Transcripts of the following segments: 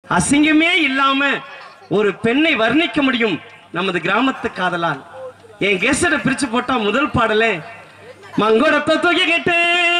அசிங்கமே இல்லாம ஒரு பெண்ணை வர்ணிக்க முடியும் நமது கிராமத்து காதலால் என் கேசட்டை பிரிச்சு போட்டா முதல் பாடலே மங்கோடத்தை தூக்கிக்கிட்டு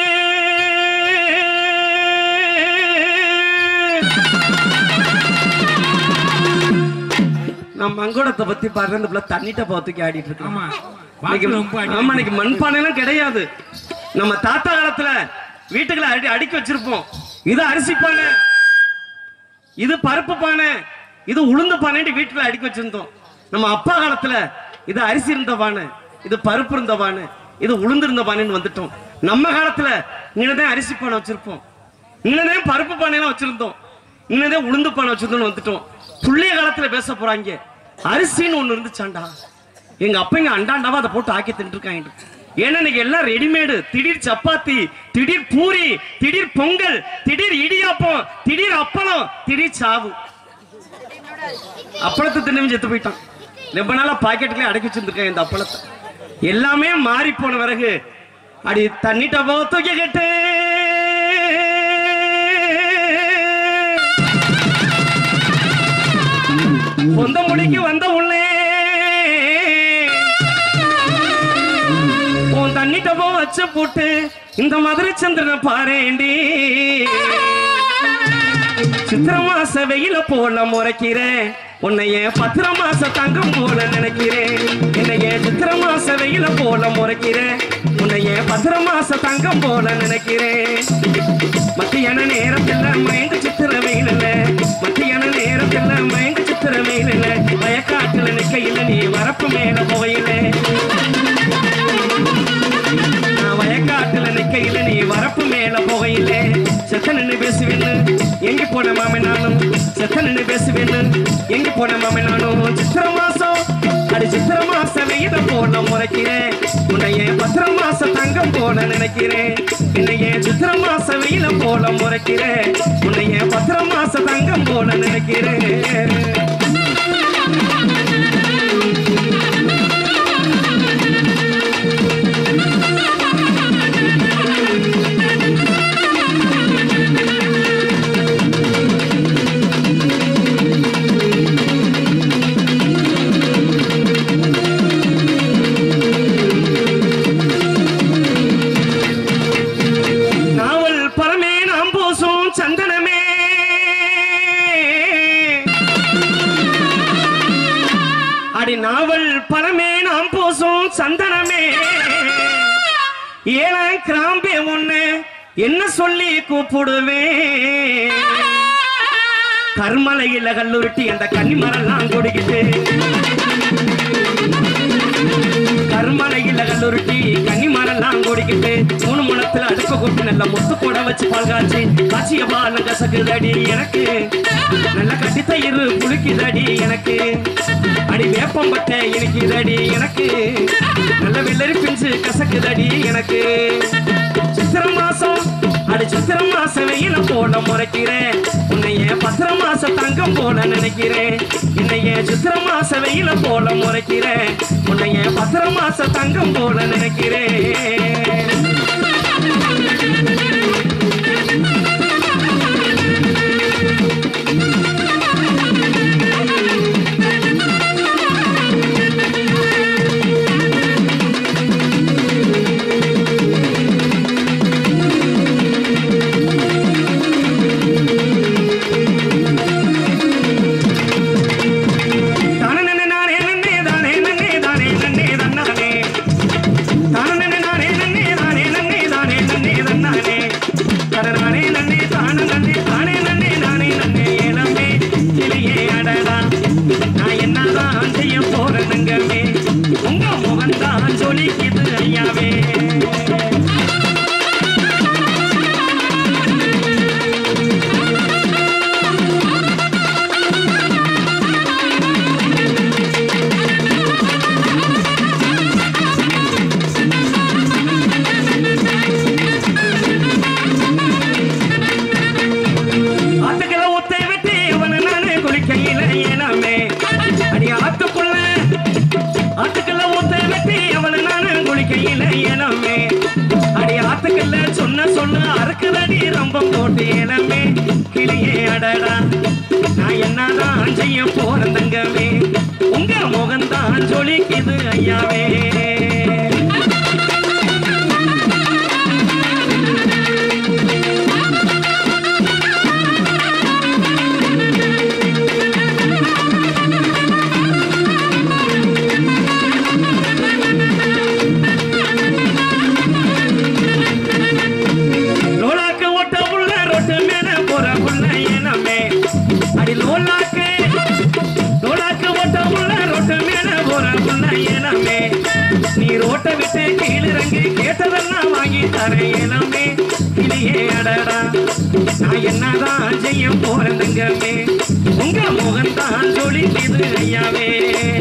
நான் மங்கோடத்தை பத்தி பாடுறேன் இந்த பிள்ளை தண்ணிட்ட போத்துக்கு ஆடிட்டு இருக்கேன் ஆமா இன்னைக்கு வாக்குல ரொம்ப அடி- ஆமா இன்னைக்கு மண்பானைலாம் கிடையாது நம்ம தாத்தா காலத்துல வீட்டுக்குள்ள அடி அடுக்கி வச்சிருப்போம் இது அரிசி பானை இது பருப்பு பானை இது உளுந்து பானைன்னு வீட்டுல அடுக்கி வச்சிருந்தோம் நம்ம அப்பா காலத்துல இது அரிசி இருந்த பானை இது பருப்பு இருந்த பானை இது உளுந்து இருந்த பானைன்னு வந்துட்டோம் நம்ம காலத்துல இங்கதான் அரிசி பானை வச்சிருப்போம் இங்கதான் பருப்பு பானைலாம் வச்சிருந்தோம் இங்கதான் உளுந்து பானை வச்சிருந்தோம்னு வந்துட்டோம் புள்ளைய காலத்துல பேச போறாங்க அரிசின்னு ஒண்ணு இருந்துச்சாண்டா எங்க அப்பங்க அண்டாண்டாவா அதை போட்டு ஆக்கி தின்றுருக்காங்க ஏன்னா இன்னைக்கு எல்லாம் ரெடிமேடு திடீர் சப்பாத்தி திடீர் பூரி திடீர் பொங்கல் திடீர் இடியாப்பம் திடீர் அப்பளம் திடீர் சாவு அப்பளத்தை தின்னு செத்து போயிட்டான் ரொம்ப நாளா பாக்கெட்லயே அடக்கி வச்சிருந்துருக்கேன் இந்த அப்பளத்தை எல்லாமே மாறி போன பிறகு அடி தண்ணிட்ட போ தூக்கி கட்டு சொந்த முடிக்கு வந்த உள்ளே உன் தண்ணி டப்போ வச்சு போட்டு இந்த மதுரை சந்திரனை பாரேண்டி சித்திர மாச வெயில போல முறைக்கிறேன் உன்னைய பத்திர மாச தங்கம் போல நினைக்கிறேன் என்னைய சித்திர மாச வெயில போல முறைக்கிறேன் உன்னைய பத்திர மாச தங்கம் போல நினைக்கிறேன் மத்தியான நேரத்துல மயங்க சித்திர வெயில மத்தியான நேரத்துல மயங்க சித்திர வெயில வயக்காட்டுல நிக்கையில நீ வரப்பு மேல போயில நான் வயக்காட்டுல நிக்கையில நீ வரப்பு மேல போகையில செத்த நின்னு பேசுவேன்னு எங்க போன மாமே நானும் செத்த நின்னு பேசுவேன்னு எங்க போன மாமே நானும் சித்திர மாசம் அடி சித்திர மாச வெயில போல முறைக்கிறேன் உன்னைய பத்திர மாச தங்கம் போல நினைக்கிறேன் என்னைய சித்திர மாச வெயில போல முறைக்கிறேன் உன்னைய பத்திர மாச தங்கம் போல நினைக்கிறேன் நாவல் பரமே நாம் பூசும் சந்தனமே அடி நாவல் பரமே நாம் பூசும் சந்தனமே ஏழாம் கிராம்பே ஒண்ணு என்ன சொல்லி கூப்பிடுவேன் கர்மலையில கல்லுருட்டி அந்த கன்னிமரெல்லாம் கொடுக்கிட்டு கருமலையில கல்லுருட்டி கன்னிமரெல்லாம் கொடிக்கிட்டு மூணு முளத்துல அடுப்ப கொட்டி நல்ல முத்து கூட வச்சு பால் காய்ச்சி காய்ச்சிய பால் கசக்குதடி எனக்கு நல்ல கட்டி தயிர் புளிக்குதடி எனக்கு அடி வேப்பம்பட்டை இனிக்குதடி எனக்கு நல்ல வெள்ளரி பிஞ்சு கசக்குதடி எனக்கு சித்திர மாசம் அடி சித்திர மாச வெயில போல முறைக்கிறேன் உன்னைய பத்திர மாச தங்கம் போல நினைக்கிறேன் என்னைய சித்திர மாச வெயில போல முறைக்கிறேன் உன்னைய பத்திர மாச தங்கம் போல நினைக்கிறேன் தானே நானே நன்னே தானே நன்னே தானே நன்னே தன்னானே தானே நானே நன்னே தானே லோலாக்கு லோலாக்கு ஓட்ட உள்ள ரோட்டு மேல போற உள்ள இனமே நீ ரோட்டை விட்டு கீழிறங்கி கேட்டதெல்லாம் வாங்கி தரேன் இனமே கிளியே அடடா நான் என்னதான் செய்ய போறேன் தங்கமே உங்க முகம்தான் ஜொலிக்குது ஐயாவே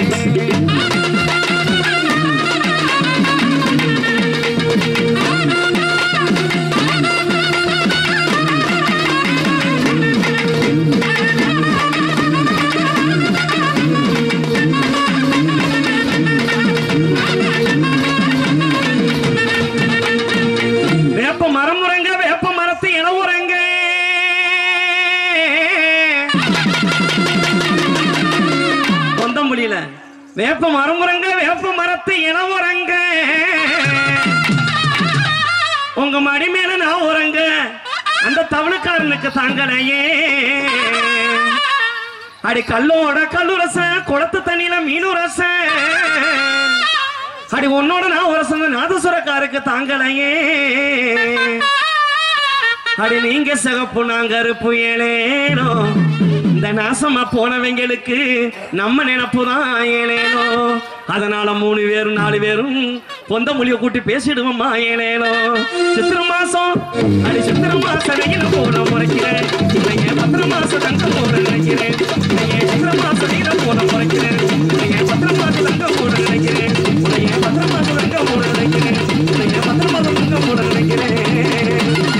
வேப்ப மரம் உறங்க வேப்ப மரத்து இன உறங்க சொந்த முடியல வேப்ப மரம் உறங்க வேப்ப மரத்து இன உறங்க உங்க மடி மேல நான் உறங்க அந்த தவளுக்காரனுக்கு தாங்கலையே அடி கல்லோட கல்லு ரசம் குளத்து தண்ணியில மீனு ரசம் அடி உன்னோட நான் உரசந்த நாதசுரக்காருக்கு தாங்கலையே அடி நீங்க சிகப்பு நாங்க கருப்பு ஏழேனோ இந்த நாசமா போனவங்களுக்கு நம்ம நினப்பு தான் ஏழேனோ அதனால மூணு பேரும் நாலு பேரும் பொந்த மொழிய கூட்டி பேசிடுவோம்மா ஏழேனோ சித்திர மாசம் அடி சித்திர மாசம் வெயில போன முறைக்கிறேன் இவன் பத்திர மாசம் தங்க போன நினைக்கிறேன் இவன் சித்திர மாசம் நீல போன முறைக்கிறேன் இவன் பத்திர மாசம் தங்க போன நினைக்கிறேன் இவன் பத்திர மாசம் தங்க போன நினைக்கிறேன் இவன் பத்திர மாசம் தங்க போன நினைக்கிறேன்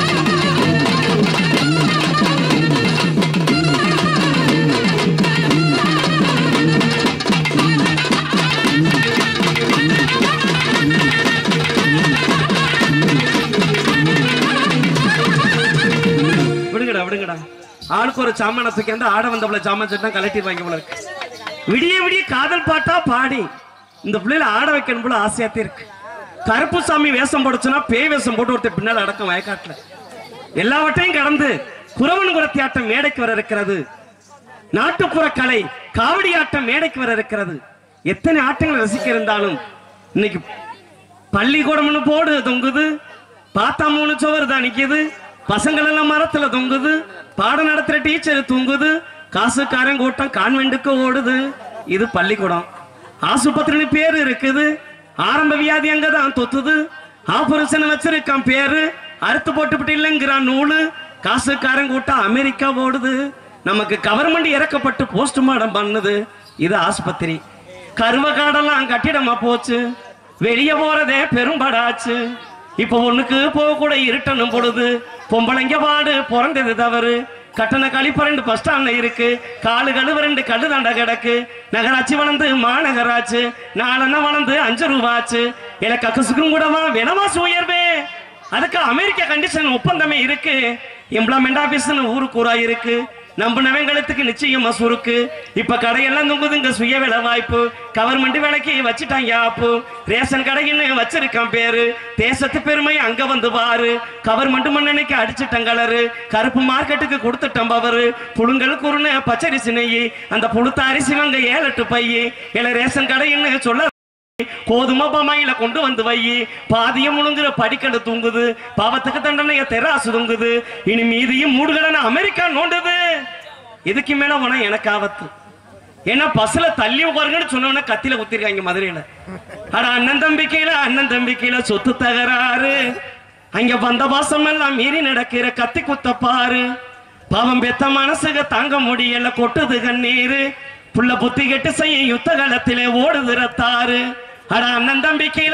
விடுங்கடா விடுங்கடா ஆளுக்கு ஒரு சாமான தூக்கி வந்து ஆட வந்தவள சாமான் சட்டா கலட்டிடுவாங்க போல இருக்கு விடிய விடிய காதல் பாட்டா பாடி இந்த பிள்ளைல ஆட வைக்கணும் போல ஆசையாத்தே இருக்கு கருப்பு சாமி வேஷம் போடுச்சுன்னா பேய் வேஷம் போட்டு ஒருத்தர் பின்னால் அடக்கம் வயக்காட்டுல எல்லாவற்றையும் கடந்து குறவன் குரத்தி ஆட்டம் மேடைக்கு வர இருக்கிறது நாட்டுப்புற கலை காவடி ஆட்டம் மேடைக்கு வர இருக்கிறது எத்தனை ஆட்டங்களை ரசிக்க இருந்தாலும் இன்னைக்கு பள்ளிக்கூடம்னு போடு தொங்குது பார்த்தா மூணு சுவர் தான் நிக்குது பசங்கள் எல்லாம் மரத்துல தொங்குது பாடம் நடத்துற டீச்சர் தூங்குது காசுக்காரன் கூட்டம் கான்வென்ட்டுக்கு ஓடுது இது பள்ளிக்கூடம் ஆசுபத்திரின்னு பேரு இருக்குது ஆரம்ப வியாதி அங்கதான் தொத்துது ஆபரேஷன் வச்சிருக்கான் பேரு அறுத்து போட்டுவிட்டு இல்லைங்கிறான் நூலு காசுக்காரன் கூட்டம் அமெரிக்கா ஓடுது நமக்கு கவர்மெண்ட் இறக்கப்பட்டு போஸ்ட்மார்டம் பண்ணுது இது ஆஸ்பத்திரி கருவ காடெல்லாம் கட்டிடமா போச்சு வெளிய போறதே பெரும்படாச்சு இப்ப ஒண்ணுக்கு போக கூட இருட்டணும் பொழுது பொம்பளைங்க பாடு பிறந்தது தவறு கட்டண கழிப்பு ரெண்டு பஸ் ஸ்டாண்ட்ல இருக்கு காலு கழுவு ரெண்டு கல்லு தண்டை கிடக்கு நகராட்சி வளர்ந்து மாநகராட்சி நாலெண்ண வளர்ந்து அஞ்சு ரூபாச்சு எனக்கு அக்கசுக்கும் கூடவா விலவாசி உயர்வே அதுக்கு அமெரிக்க கண்டிஷன் ஒப்பந்தமே இருக்கு எம்ப்ளாய்மெண்ட் ஆபீஸ்னு ஊருக்கு ஊரா இருக்கு நம்பினவங்களுக்கு நிச்சயமா சுருக்கு இப்ப கடையெல்லாம் தொங்குதுங்க சுய வேலை வாய்ப்பு கவர்மெண்ட் வேலைக்கு வச்சுட்டாங்க ஆப்பு ரேஷன் கடைன்னு வச்சிருக்கான் பேரு தேசத்து பெருமை அங்க வந்து பாரு கவர்மெண்ட் மண்ணனைக்கு அடிச்சிட்டான் கலரு கருப்பு மார்க்கெட்டுக்கு கொடுத்துட்டான் பவரு புழுங்கல் குருணை பச்சரிசி நெய் அந்த புழுத்த அரிசி வாங்க ஏழெட்டு பையி இல்ல ரேஷன் கடைன்னு சொல்ல கோதுமை பமாயில கொண்டு வந்து வை பாதியம் முழுங்குற படிக்கண்டு தூங்குது பாவத்துக்கு தண்டனைய தெராசு தூங்குது இனி மீதியும் மூடுகடன அமெரிக்கா நோண்டுது இதுக்கு மேல உன எனக்கு ஆபத்து ஏன்னா பஸ்ல தள்ளி உட்காருங்கன்னு சொன்னவன கத்தில குத்திருக்காங்க மதுரையில அட அண்ணன் தம்பிக்கையில அண்ணன் தம்பிக்கையில சொத்து தகராறு அங்க வந்த பாசம் எல்லாம் மீறி நடக்கிற கத்தி குத்த பாரு பாவம் பெத்த மனசுக தாங்க முடியல கொட்டுது கண்ணீரு புள்ள புத்தி கெட்டு செய்ய யுத்த காலத்திலே ஓடுது ரத்தாரு அட அண்ணன் தம்பிக்கையில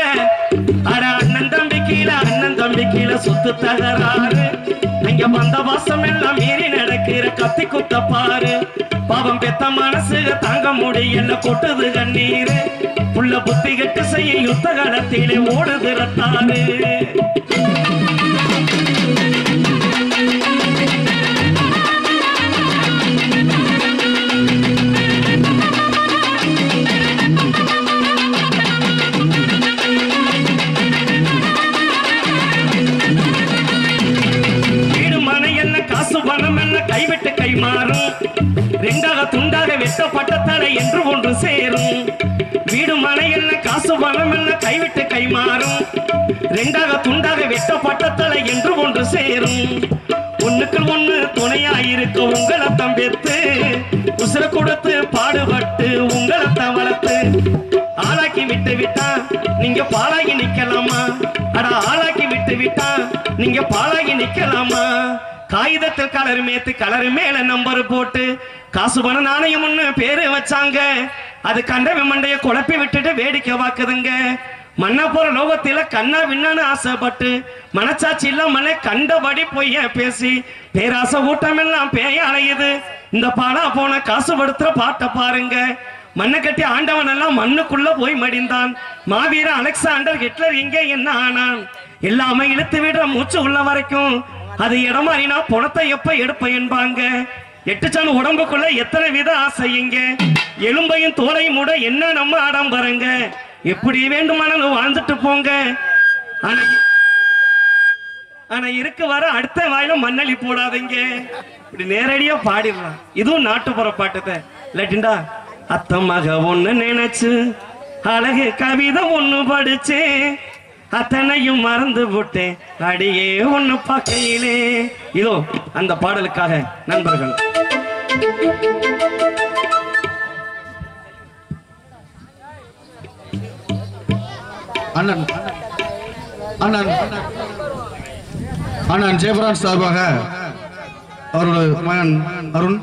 அட அண்ணன் தம்பிக்கையில அண்ணன் தம்பிக்கையில சொத்து தகராறு அங்க வந்த வாசம் எல்லாம் மீறி நடக்கிற கத்தி குத்த பாரு பாவம் பெத்த மனசுக தாங்க முடியல கொட்டுது கண்ணீரு புள்ள புத்தி கெட்டு செய்ய யுத்த காலத்திலே ஓடுது ரத்தாரு வீடு மனை என்ன காசு பணம் என்ன கைவிட்டு கை மாறும் ரெண்டாக துண்டாக வெட்டப்பட்ட தலை என்று ஒன்று சேரும் வீடு மனை என்ன காசு பணம் என்ன கைவிட்டு கை மாறும் ரெண்டாக துண்டாக வெட்டப்பட்ட தலை என்று ஒன்று சேரும் ஒண்ணுக்கு ஒண்ணு துணையாயிருக்க உங்களை தம்பெத்து நீங்க பாலாகி நிக்கலாமா அட ஆளாக்கி விட்டு விட்டா நீங்க பாலாகி நிக்கலாமா காகிதத்தில் கலர் மேத்து கலர் மேல நம்பர் போட்டு காசு பண நாணயம் ஒண்ணு பேரு வச்சாங்க அது கண்ட மண்டைய குழப்பி விட்டுட்டு வேடிக்கை வாக்குதுங்க மண்ண போற லோகத்தில கண்ணா விண்ணான்னு ஆசைப்பட்டு மனச்சாட்சி இல்லாமலே கண்டபடி பொய்ய பேசி பேராசை ஊட்டம் எல்லாம் பேய அலையுது இந்த பாலா போன காசு படுத்துற பாட்டை பாருங்க மண்ணை கட்டி ஆண்டவன் எல்லாம் மண்ணுக்குள்ள போய் மடிந்தான் மாவீர அலெக்சாண்டர் ஹிட்லர் இங்கே என்ன ஆனான் எல்லாமே இழுத்து விடுற மூச்சு உள்ள வரைக்கும் அது இடம் மாறினா பணத்தை எப்ப எடுப்ப என்பாங்க எட்டுச்சான் உடம்புக்குள்ள எத்தனை வித ஆசைங்க எலும்பையும் தோலையும் மூட என்ன நம்ம ஆடம்பரங்க எப்படி வேண்டுமானாலும் வாழ்ந்துட்டு போங்க ஆனா ஆனா இருக்க வர அடுத்த வாயில மண்ணள்ளி போடாதீங்க இப்படி நேரடியா பாடிடலாம் இதுவும் நாட்டுப்புற பாட்டுத இல்லாட்டிண்டா அத்த மக ஒண்ணு நினைச்சு அழகு கவிதை ஒண்ணு படிச்சு அத்தனையும் மறந்து விட்டேன் அடியே ஒண்ணு பார்க்கையிலே இதோ அந்த பாடலுக்காக நண்பர்கள் அண்ணன் அண்ணன் அண்ணன் ஜெயபிரான் சார்பாக அவருடைய மகன் அருண்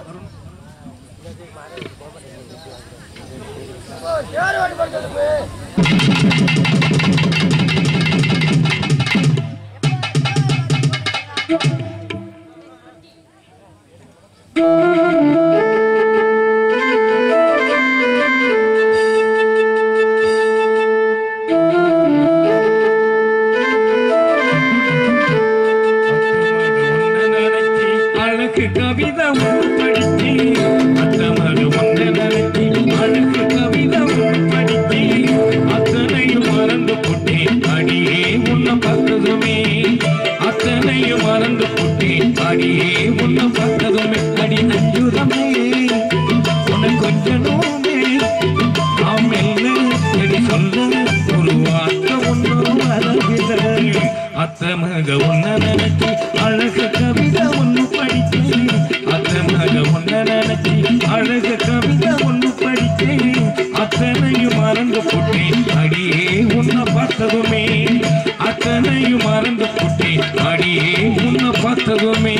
அழகு கவிதை படித்தி அத்தமது ஒன்று நினைச்சி அழகு கவிதை படித்தி அத்தனையும் மறந்து போட்டேன் அடியே உன்னை பார்த்ததுமே அத்தனையும் மறந்து போட்டேன் அடியே உன்னை பார்த்ததுமே அடி நஞ்சுதமே உன்னை கொஞ்சமே நாம் என்ன சரி சொல்ல ஒரு வார்த்தை ஒன்றும் வரவில்லை அத்தமக ஒன்ன நினைச்சி அழகு கவிதை ஒன்று படித்தேன் அத்தமக ஒன்ன நினைச்சி அழகு கவிதை ஒன்று படித்தேன் அத்தனையும் மறந்து போட்டேன் அடியே உன்னை பார்த்ததுமே அத்தனையும் மறந்து போட்டேன் அடியே உன்னை பார்த்ததுமே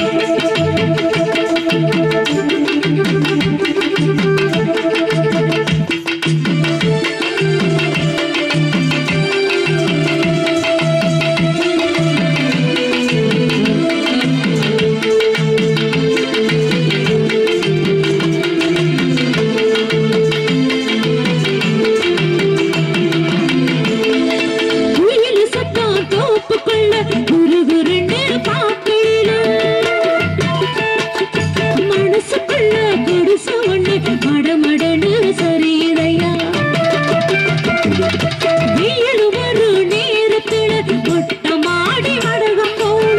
குயில் சத்தம் தோப்புக்குள்ள குருகுருன்னு பார்க்கையில மனசுக்குள்ள குடிச ஒண்ணு மடமடன்னு சரியுதையா வெயில் வரும் நேரத்துல மொட்டமாடி மடகம் போல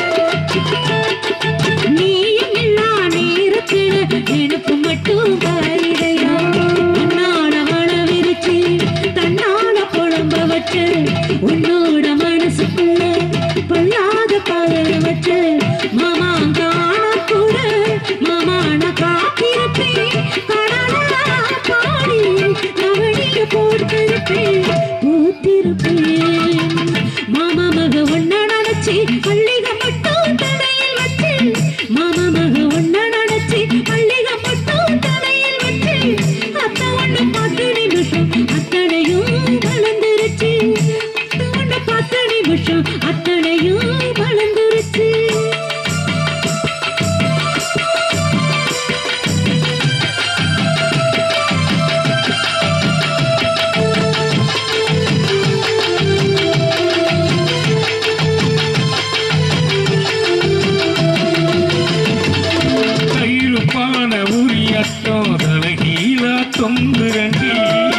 நீயும் எல்லா நேரத்துல எனக்கு மட்டும் பாரிடையா உன்னால வள விரிச்சு தன்னால குழம்ப வச்சு உன்னோட மனசுக்குள்ள பொல்லாத பதற வச்சு மாமா காண கூட மாமா நான் காத்திருப்பேன் கடலா பாடி கவனிய போட்டிருப்பேன் பூத்திருப்பேன் மாமா மக ஒன்ன நினைச்சு பள்ளிக மட்டும் தலையில் வச்சு மாமா மக ஒன்ன நினைச்சு பள்ளிக மட்டும் தலையில் வச்சு அத்த ஒண்ணு பத்து நிமிஷம் அத்தனையும் வளர்ந்துருச்சு அத்த ஒண்ணு பத்து நிமிஷம் அத்தனையும் வளர்ந்துருச்சு கையிருப்பான உரியட்டம் தலைகீழா தொங்குரண்டி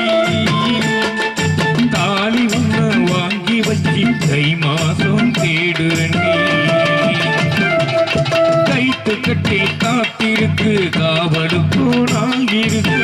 தாலி ஒண்ணு வாங்கி வச்சு கை மாசம் தேடுரண்டி கைத்து கட்டி காத்திருக்கு காவலுக்கோ நாங்கிருக்கு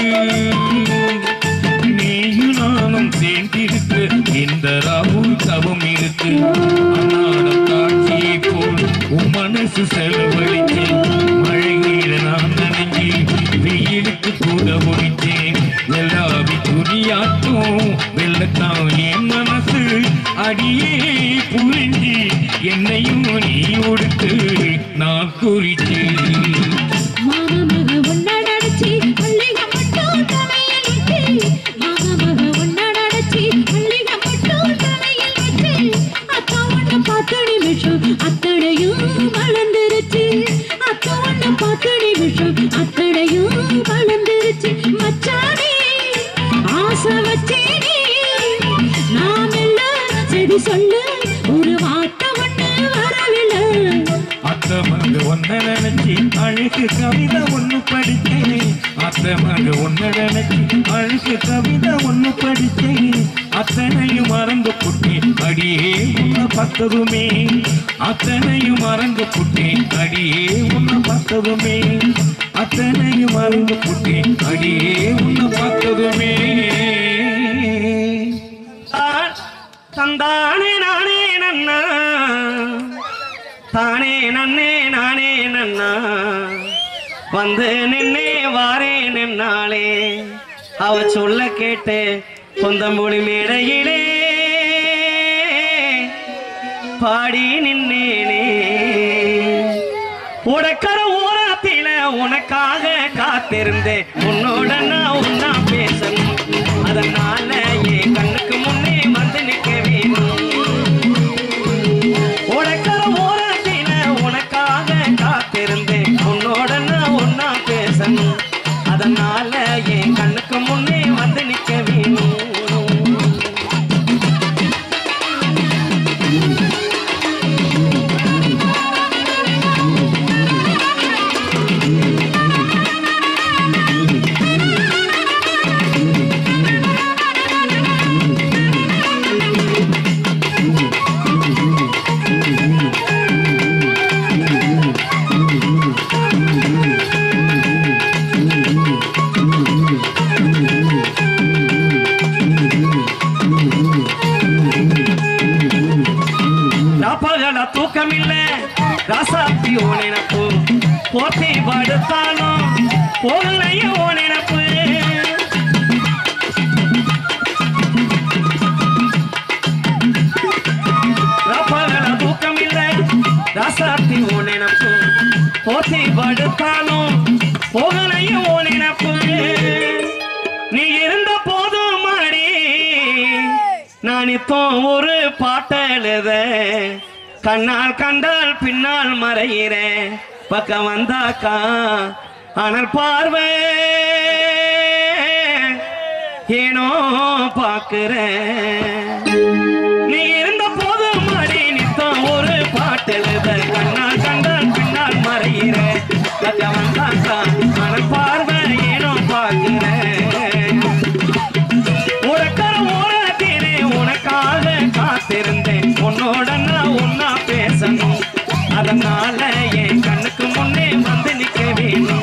நீயும் நானும் சேர்ந்திருக்கு இந்த ராகுல் தவம் இருக்கு அன்னாடம் காட்சியை போல் உன் மனசு செலவழிச்சு மழைநீர நான் நனைஞ்சி வெயிலுக்கு கூட ஒழிச்சேன் எல்லாவி துணியாட்டும் வெள்ள ஒன்னத்தான் என் மனசு அடியே புரிஞ்சு என்னையும் நீ ஒடுத்து நான் குறிச்சு மகமக உன்னடச்சி மல்லிகை மட்டும் தலையில் வச்சு மகமக உன்னடச்சி மல்லிகை மட்டும் தலையில் வச்சு அக்கா உன்னை பார்த்த நிமிஷம் அத்தனையும் வளர்ந்துருச்சு அக்கா உன்னை பார்த்த நிமிஷம் அத்தனையும் வளர்ந்துருச்சு மச்சானே ஆசை வச்சேனே நாம் எல்லாம் சரி சொல்லு ஒரு வார்த்தை ஒண்ணு வரவில்லை அத்த மங்க ஒன்ன நினைச்சு அழுக்கு கவிதை ஒண்ணு படிச்சேன் அத்த மங்க ஒன்ன நினைச்சு அழுக்கு கவிதை ஒண்ணு படிச்சேன் அத்தனையும் மறந்து புட்டேன் அடியே உன்னை பார்த்ததுமே அத்தனையும் மறந்து புட்டேன் அடியே உன்னை பார்த்ததுமே அத்தனையும் மறந்து புட்டேன் அடியே உன்னை பார்த்ததுமே தான் தந்தானே நானே நன்னா தானே நன்னே நானே நன்னா வந்து நின்னே வாரே நின்னாளே அவ சொல்ல கேட்டு சொந்தமொழி மேடையிலே பாடி நின்னேனே உடக்கர ஓரத்தில உனக்காக காத்திருந்தேன் உன்னோட நான் ஒன்னா பேசணும் அதனால என் கண்ணுக்கு முன்னே வந்து நிற்க வேணும் உடக்கர ஓரத்தில உனக்காக காத்திருந்தேன் உன்னோட நான் ஒன்னா பேசணும் அதனால என் கண்ணுக்கு முன்னே வந்து நிற்க வேணும் ராப்பகல தூக்கம் இல்ல ராசாத்தி ஓ நினப்பு போத்தி படுத்தாலும் போகலைய ஓ நினப்பு ராப்பகல தூக்கம் இல்ல ராசாத்தி ஓ நினப்பு போத்தி படுத்தாலும் போகலைய ஓ நினப்பு நீ இருந்த போதும் மாடி நான் இப்போ ஒரு பாட்டெழுத கண்ணால் கண்டால் பின்னால் மறைகிறேன் பக்கம் வந்தாக்கா அனல் பார்வை ஏனோ பார்க்கிறேன் நீ இருந்த போது மாடி நித்தம் ஒரு பாட்டெழுத கண்ணால் கண்டால் பின்னால் மறைகிறேன் பக்கம் வந்தாக்கா அனல் பார்வை ஏனோ பார்க்கிறேன் உனக்கர ஓரத்திலே உனக்காக காத்திருந்தேன் உன்னோட நான் ஒன்னா பேசணும் அதனால என் கண்ணுக்கு முன்னே வந்து நிக்க வேணும்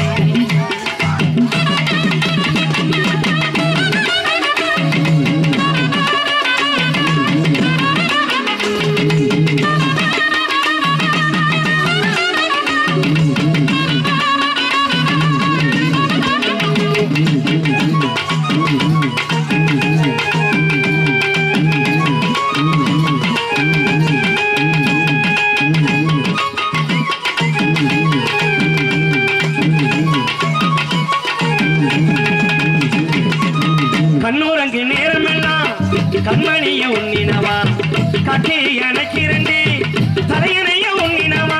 கண்ணுறங்கு நேரமெல்லாம் கண்மணிய உண்ணினவா காட்டி எனக்கு இரண்டு தலையணைய உண்ணினவா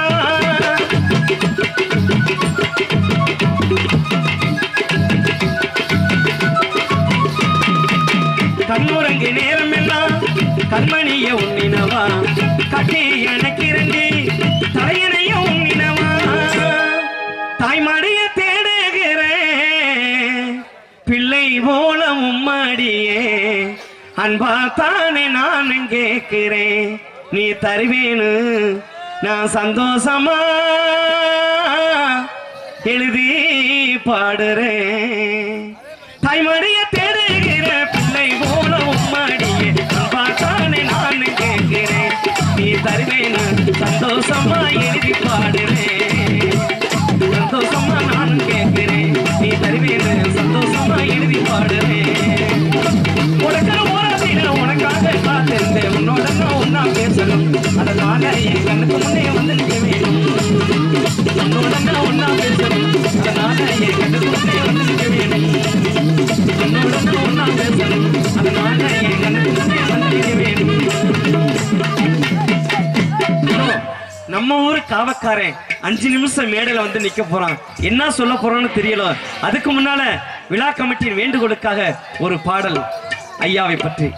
கண்ணுறங்கு நேரமெல்லாம் கண்மணிய உண்ணினவா காட்டி எனக்கு இரண்டு தலையணைய உண்ணினவா தாய்மடிய தேடுகிறேன் பிள்ளை போல உம்மாடியே அன்பா தானே நானும் கேட்கிறேன் நீ தருவேனு நான் சந்தோஷமா எழுதி பாடுறேன் தாய்மடிய தேடுகிற பிள்ளை போல உம்மாடியே அன்பா தானே நானும் கேட்கிறேன் நீ தருவேனு சந்தோஷமா எழுதி பாடுறேன் சந்தோஷமா நானும் கேட்கிறேன் நீ தருவேன் சந்தோஷமா எழுதி பாடுறேன் உனக்கு ஒரு காவக்காரன் அஞ்சு நிமிஷம் மேடையில வந்து நிக்க போறான் என்ன சொல்ல போறான்னு தெரியல அதுக்கு முன்னால விழா கமிட்டியின் வேண்டுகோளுக்காக ஒரு பாடல் ஐயாவை பற்றி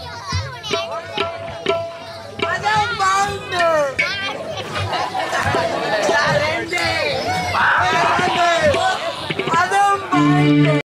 அதான் பாண்டு அதான் பாண்டு